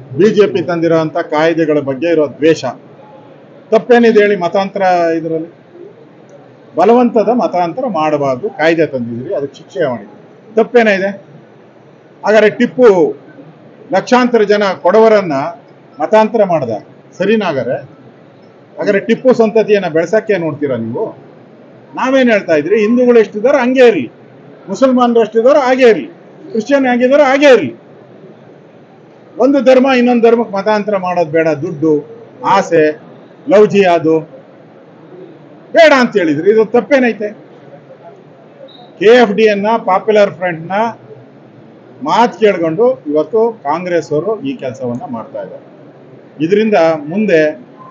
BJP ತಂದಿರೋಂಥ ಕಾಯ್ದೆಗಳ ಬಗ್ಗೆ ಇರೋ ದ್ವೇಷ ತಪ್ಪೇನಿದೆ ಹೇಳಿ ಮತಾಂತರ ಇದರಲ್ಲಿ ಬಲವಂತದ ಮತಾಂತರ ಮಾಡಬಾರ್ದು ಕಾಯ್ದೆ ತಂದಿದ್ರಿ ಅದಕ್ಕೆ ಶಿಕ್ಷೆ ಮಾಡಿ ತಪ್ಪೇನಿದೆ ಹಾಗಾದ್ರೆ ಟಿಪ್ಪು ಲಕ್ಷಾಂತರ ಜನ ಕೊಡವರನ್ನ ಮತಾಂತರ ಮಾಡ್ದ ಸರಿನಾಗಾರೆ ಹಾಗಾದ್ರೆ ಟಿಪ್ಪು ಸಂತತಿಯನ್ನ ಬೆಳೆಸಕ್ಕೆ ನೋಡ್ತೀರಾ ನೀವು ನಾವೇನ್ ಹೇಳ್ತಾ ಇದ್ರಿ ಹಿಂದೂಗಳು ಎಷ್ಟಿದಾರೋ ಹಂಗೆ ಇರಲಿ ಮುಸಲ್ಮಾನರು ಎಷ್ಟಿದಾರೋ ಹಾಗೆ ಇರಲಿ ಕ್ರಿಶ್ಚಿಯನ್ ಹೇಗಿದಾರೋ ಹಾಗೆ ಇರಲಿ ಒಂದು ಧರ್ಮ ಇನ್ನೊಂದು ಧರ್ಮಕ್ಕೆ ಮತಾಂತರ ಮಾಡೋದು ಬೇಡ ದುಡ್ಡು ಆಸೆ ಲವ್ ಜಿಹಾದು ಬೇಡ ಅಂತ ಹೇಳಿದ್ರಿ ಇದು ತಪ್ಪೇನೈತೆ ಕೆ ಎಫ್ ಡಿ ಅನ್ನ ಪಾಪ್ಯುಲರ್ ಫ್ರಂಟ್ ನ ಮಾತು ಕೇಳ್ಕೊಂಡು ಇವತ್ತು ಕಾಂಗ್ರೆಸ್ ಅವರು ಈ ಕೆಲಸವನ್ನ ಮಾಡ್ತಾ ಇದ್ದಾರೆ ಇದರಿಂದ ಮುಂದೆ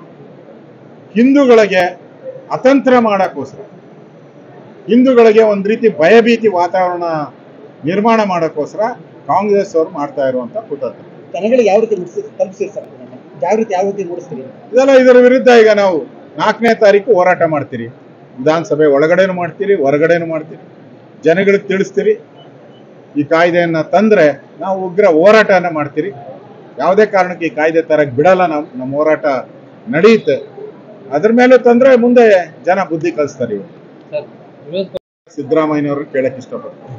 ಹಿಂದೂಗಳಿಗೆ ಅತಂತ್ರ ಮಾಡಕ್ಕೋಸ್ಕರ ಹಿಂದೂಗಳಿಗೆ ಒಂದ್ ರೀತಿ ಭಯಭೀತಿ ವಾತಾವರಣ ನಿರ್ಮಾಣ ಮಾಡಕ್ಕೋಸ್ಕರ ಕಾಂಗ್ರೆಸ್ ಅವರು ಮಾಡ್ತಾ ಇರುವಂತ ಕುತಂತ್ರ ಜನಗಳಿಗೆ ಯಾವ ರೀತಿ ಮುಟ್ಟಿಸಿ ತಲುಪಿಸಿ ಸರ್ ಇದನ್ನ? ಜಾಗೃತಿ ಯಾವ ರೀತಿ ಮೂಡಿಸ್ತೀರಿ ಇದೆಲ್ಲ ಇದರ ವಿರುದ್ಧ ಈಗ ನಾವು ನಾಲ್ಕನೇ ತಾರೀಕು ಹೋರಾಟ ಮಾಡ್ತೀರಿ ವಿಧಾನಸಭೆ ಒಳಗಡೆನೂ ಮಾಡ್ತೀರಿ ಹೊರಗಡೆನೂ ಮಾಡ್ತೀರಿ ಜನಗಳಿಗೆ ತಿಳಿಸ್ತೀರಿ ಈ ಕಾಯ್ದೆಯನ್ನ ತಂದ್ರೆ ನಾವು ಉಗ್ರ ಹೋರಾಟನ ಮಾಡ್ತೀರಿ ಯಾವುದೇ ಕಾರಣಕ್ಕೆ ಈ ಕಾಯ್ದೆ ತರಕ್ ಬಿಡಲ್ಲ ನಾವು ನಮ್ಮ ಹೋರಾಟ ನಡೆಯುತ್ತೆ ಅದ್ರ ಮೇಲೆ ತಂದ್ರೆ ಮುಂದೆ ಜನ ಬುದ್ಧಿ ಕಲಿಸ್ತಾರೆ ಇವ್ರು ಸರ್ ವಿರೋಧ ಸಿದ್ದರಾಮಯ್ಯನವರು ಕೇಳಕ್ ಇಷ್ಟಪಡ್ತಾರೆ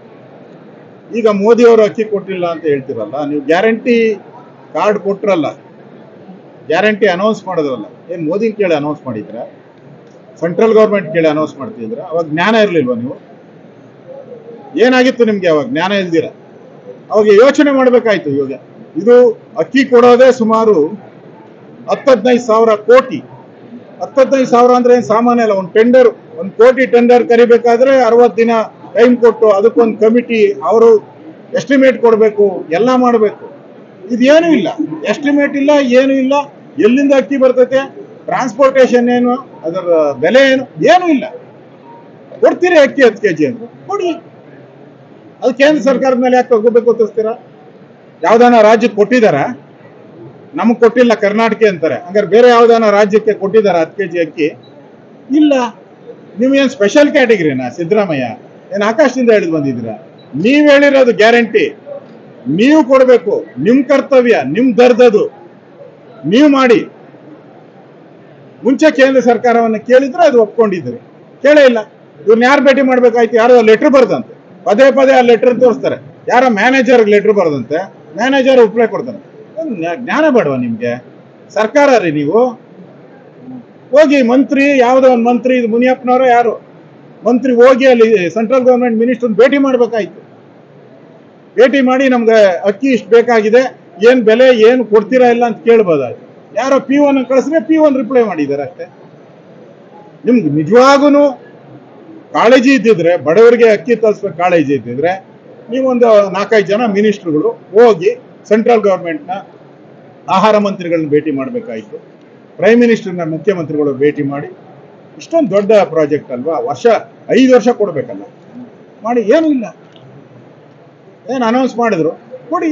ಈಗ ಮೋದಿ ಅವರು ಅಕ್ಕಿ ಕೊಟ್ಟಿಲ್ಲ ಅಂತ ಹೇಳ್ತಿರಲ್ಲ ನೀವು ಗ್ಯಾರಂಟಿ ಕಾರ್ಡ್ ಕೊಟ್ರಲ್ಲ ಗ್ಯಾರಂಟಿ ಅನೌನ್ಸ್ ಮಾಡೋದ್ರಲ್ಲ ಏನ್ ಮೋದಿ ಕೇಳಿ ಅನೌನ್ಸ್ ಮಾಡಿದ್ರ ಸೆಂಟ್ರಲ್ ಗೌರ್ಮೆಂಟ್ ಕೇಳಿ ಅನೌನ್ಸ್ ಮಾಡ್ತಿದ್ರ ಅವಾಗ ಜ್ಞಾನ ಇರ್ಲಿಲ್ವಾ ನೀವು ಏನಾಗಿತ್ತು ನಿಮ್ಗೆ ಅವಾಗ ಜ್ಞಾನ ಇಲ್ದಿರ ಅವಾಗ ಯೋಚನೆ ಮಾಡ್ಬೇಕಾಯ್ತು ಇವಾಗ ಇದು ಅಕ್ಕಿ ಕೊಡೋದೇ ಸುಮಾರು ಹತ್ತದೈದು ಸಾವಿರ ಕೋಟಿ ಹತ್ತದೈದು ಸಾವಿರ ಅಂದ್ರೆ ಏನ್ ಸಾಮಾನ್ಯ ಅಲ್ಲ ಒಂದು ಟೆಂಡರ್ ಒಂದು ಕೋಟಿ ಟೆಂಡರ್ ಕರಿಬೇಕಾದ್ರೆ ಅರವತ್ತು ದಿನ ಟೈಮ್ ಕೊಟ್ಟು ಅದಕ್ಕೊಂದು ಕಮಿಟಿ ಅವರು ಎಸ್ಟಿಮೇಟ್ ಕೊಡಬೇಕು ಎಲ್ಲ ಮಾಡಬೇಕು ಇದೇನು ಇಲ್ಲ ಎಸ್ಟಿಮೇಟ್ ಇಲ್ಲ ಏನು ಇಲ್ಲ ಎಲ್ಲಿಂದ ಅಕ್ಕಿ ಬರ್ತೈತೆ ಟ್ರಾನ್ಸ್ಪೋರ್ಟೇಷನ್ ಏನು ಅದರ ಬೆಲೆ ಏನು ಏನು ಇಲ್ಲ ಕೊಡ್ತೀರಿ ಅಕ್ಕಿ ಹತ್ತು ಕೆ ಜಿ ಅಂತ ಕೊಡಿ ಅದು ಕೇಂದ್ರ ಸರ್ಕಾರದ ಮೇಲೆ ಯಾಕೆ ತಗೋಬೇಕು ತೋರಿಸ್ತೀರಾ ಯಾವ್ದಾನ ರಾಜ್ಯಕ್ಕೆ ಕೊಟ್ಟಿದಾರಾ ನಮಗೆ ಕೊಟ್ಟಿಲ್ಲ ಕರ್ನಾಟಕ ಅಂತಾರೆ ಹಂಗಾರೆ ಬೇರೆ ಯಾವ್ದಾನ ರಾಜ್ಯಕ್ಕೆ ಕೊಟ್ಟಿದಾರ ಹತ್ತು ಕೆ ಜಿ ಅಕ್ಕಿ ಇಲ್ಲ ನೀವೇನು ಸ್ಪೆಷಲ್ ಕ್ಯಾಟಗರಿನಾ ಸಿದ್ದರಾಮಯ್ಯ ಏನು ಆಕಾಶದಿಂದ ಹಿಡಿದು ಬಂದಿದ್ದೀರಾ ನೀವ್ ಹೇಳಿರೋದು ಗ್ಯಾರಂಟಿ ನೀವು ಕೊಡಬೇಕು ನಿಮ್ ಕರ್ತವ್ಯ ನಿಮ್ ದರ್ದದು ನೀವು ಮಾಡಿ ಮುಂಚೆ ಕೇಂದ್ರ ಸರ್ಕಾರವನ್ನು ಕೇಳಿದ್ರೆ ಅದು ಒಪ್ಕೊಂಡಿದ್ರಿ ಕೇಳೇ ಇಲ್ಲ ಇವ್ರನ್ನ ಯಾರು ಭೇಟಿ ಮಾಡ್ಬೇಕಾಯ್ತು ಯಾರೋ ಲೆಟರ್ ಬರ್ದಂತೆ ಪದೇ ಪದೇ ಆ ಲೆಟರ್ ತೋರಿಸ್ತಾರೆ ಯಾರೋ ಮ್ಯಾನೇಜರ್ ಲೆಟರ್ ಬರ್ದಂತೆ ಮ್ಯಾನೇಜರ್ ಉಪ್ಲೈ ಕೊಡ್ತಾನೆ ಏನ್ ಜ್ಞಾ- ಜ್ಞಾನ ಬೇಡವಾ ನಿಮ್ಗೆ ಸರ್ಕಾರ ರೀ ನೀವು ಹೋಗಿ ಮಂತ್ರಿ ಯಾವುದೋ ಒಂದು ಮಂತ್ರಿ ಇದು ಮುನಿಯಪ್ಪನವರೋ ಯಾರು ಮಂತ್ರಿ ಹೋಗಿ ಅಲ್ಲಿ ಸೆಂಟ್ರಲ್ ಗೌರ್ಮೆಂಟ್ ಮಿನಿಸ್ಟರ್ ಭೇಟಿ ಮಾಡ್ಬೇಕಾಯ್ತು ಭೇಟಿ ಮಾಡಿ ನಮ್ಗೆ ಅಕ್ಕಿ ಇಷ್ಟು ಬೇಕಾಗಿದೆ ಏನ್ ಬೆಲೆ ಏನು ಕೊಡ್ತೀರಾ ಇಲ್ಲ ಅಂತ ಕೇಳ್ಬೋದಾಯ್ತು ಯಾರೋ ಪಿ ಒನ್ ಕಳಿಸಿದ್ರೆ ಪಿ ಒನ್ ರಿಪ್ಲೈ ಮಾಡಿದ್ದಾರೆ ಅಷ್ಟೇ ನಿಮ್ಗೆ ನಿಜವಾಗೂ ಕಾಳಜಿ ಇದ್ದಿದ್ರೆ ಬಡವರಿಗೆ ಅಕ್ಕಿ ತಲುಪಿಸ್ಬೇಕು ಕಾಳಜಿ ಇದ್ದಿದ್ರೆ ನೀವೊಂದು ನಾಲ್ಕೈದು ಜನ ಮಿನಿಸ್ಟ್ರುಗಳು ಹೋಗಿ ಸೆಂಟ್ರಲ್ ಗೌರ್ಮೆಂಟ್ನ ಆಹಾರ ಮಂತ್ರಿಗಳನ್ನ ಭೇಟಿ ಮಾಡಬೇಕಾಯ್ತು ಪ್ರೈಮ್ ಮಿನಿಸ್ಟರ್ನ ಮುಖ್ಯಮಂತ್ರಿಗಳು ಭೇಟಿ ಮಾಡಿ ಇಷ್ಟೊಂದು ದೊಡ್ಡ ಪ್ರಾಜೆಕ್ಟ್ ಅಲ್ವಾ ವರ್ಷ ಐದು ವರ್ಷ ಕೊಡ್ಬೇಕಲ್ಲ ಮಾಡಿ ಏನೂ ಇಲ್ಲ ಏನು ಅನೌನ್ಸ್ ಮಾಡಿದ್ರು ಕೊಡಿ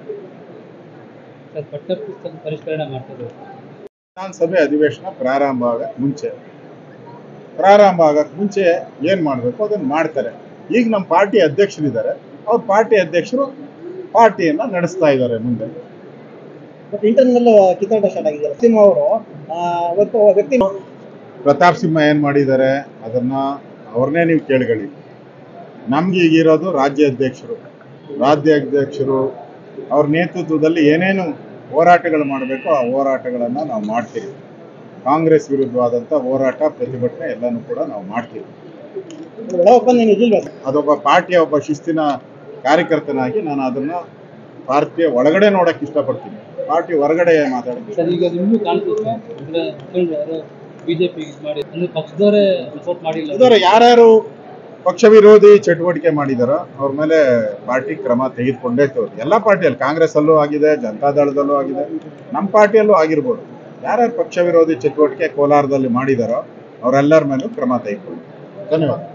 ಸರ್ ಪಠ್ಯ ಪುಸ್ತಕ ಪರಿಷ್ಕರಣೆ ಮಾಡ್ತಿದ್ರು ವಿಧಾನಸಭೆ ಅಧಿವೇಶನ ಪ್ರಾರಂಭ ಆಗಕ್ಕೆ ಮುಂಚೆ ಪ್ರಾರಂಭ ಆಗಕ್ಕೆ ಮುಂಚೆ ಏನ್ ಮಾಡಬೇಕು ಅದನ್ನ ಮಾಡ್ತಾರೆ ಈಗ ನಮ್ಮ ಪಾರ್ಟಿ ಅಧ್ಯಕ್ಷರಿದ್ದಾರೆ ಅವ್ರ ಪಾರ್ಟಿ ಅಧ್ಯಕ್ಷರು ಪಾರ್ಟಿಯನ್ನ ನಡೆಸ್ತಾ ಇದ್ದಾರೆ ಮುಂದೆ ಬಟ್ ಇಂಟರ್ನಲ್ ಕಿತ್ತಾಟ ಸ್ಟಾರ್ಟ್ ಆಗಿದೆ ಸಿಂಹ ಅವರು ಇವತ್ತು ವ್ಯಕ್ತಿ ಪ್ರತಾಪ್ ಸಿಂಹ ಏನ್ ಮಾಡಿದ್ದಾರೆ ಅದನ್ನ ಅವ್ರನ್ನೇ ನೀವು ಕೇಳ್ಕೊಳ್ಳಿ ನಮ್ಗೆ ಈಗಿರೋದು ರಾಜ್ಯ ಅಧ್ಯಕ್ಷರು ರಾಜ್ಯ ಅಧ್ಯಕ್ಷರು ಅವ್ರ ನೇತೃತ್ವದಲ್ಲಿ ಏನೇನು ಹೋರಾಟಗಳು ಮಾಡಬೇಕು ಆ ಹೋರಾಟಗಳನ್ನ ನಾವು ಮಾಡ್ತೀವಿ ಕಾಂಗ್ರೆಸ್ ವಿರುದ್ಧವಾದಂಥ ಹೋರಾಟ ಪ್ರತಿಭಟನೆ ಎಲ್ಲನೂ ಕೂಡ ನಾವು ಮಾಡ್ತೀವಿ ಒಳ ಒಪ್ಪಂದ ಏನು ಇದಿಲ್ವಾ ಸರ್? ಅದೊಬ್ಬ ಪಾರ್ಟಿಯ ಒಬ್ಬ ಶಿಸ್ತಿನ ಕಾರ್ಯಕರ್ತನಾಗಿ ನಾನು ಅದನ್ನ ಪಾರ್ಟಿಯ ಒಳಗಡೆ ನೋಡಕ್ ಇಷ್ಟಪಡ್ತೀನಿ ಪಾರ್ಟಿ ಹೊರಗಡೆ ಮಾತಾಡಕ್ಕೆ ಸರ್ ಈಗ ನಿಮಗೂ ಕಾಣ್ತದೆ ಅಂದ್ರೆ ಮುಖಂಡರು ಯಾರೋ ಬಿಜೆಪಿ ಇದು ಮಾಡಿ ಅಂದ್ರೆ ಪಕ್ಷದವರೇ ಸಪೋರ್ಟ್ ಮಾಡಿಲ್ಲ ಇದರ ಯಾರ್ಯಾರು ಪಕ್ಷ ವಿರೋಧಿ ಚಟುವಟಿಕೆ ಮಾಡಿದಾರೋ ಅವ್ರ ಮೇಲೆ ಪಾರ್ಟಿ ಕ್ರಮ ತೆಗೆದುಕೊಂಡೇ ತೋರಿ ಎಲ್ಲ ಪಾರ್ಟಿಯಲ್ಲಿ ಕಾಂಗ್ರೆಸ್ ಅಲ್ಲೂ ಆಗಿದೆ ಜನತಾದಳದಲ್ಲೂ ಆಗಿದೆ ನಮ್ಮ ಪಾರ್ಟಿಯಲ್ಲೂ ಆಗಿರ್ಬೋದು ಯಾರ್ಯಾರು ಪಕ್ಷ ವಿರೋಧಿ ಚಟುವಟಿಕೆ ಕೋಲಾರದಲ್ಲಿ ಮಾಡಿದಾರೋ ಅವರೆಲ್ಲರ ಮೇಲೂ ಕ್ರಮ ತೆಗೆದುಕೊಂಡು ಧನ್ಯವಾದ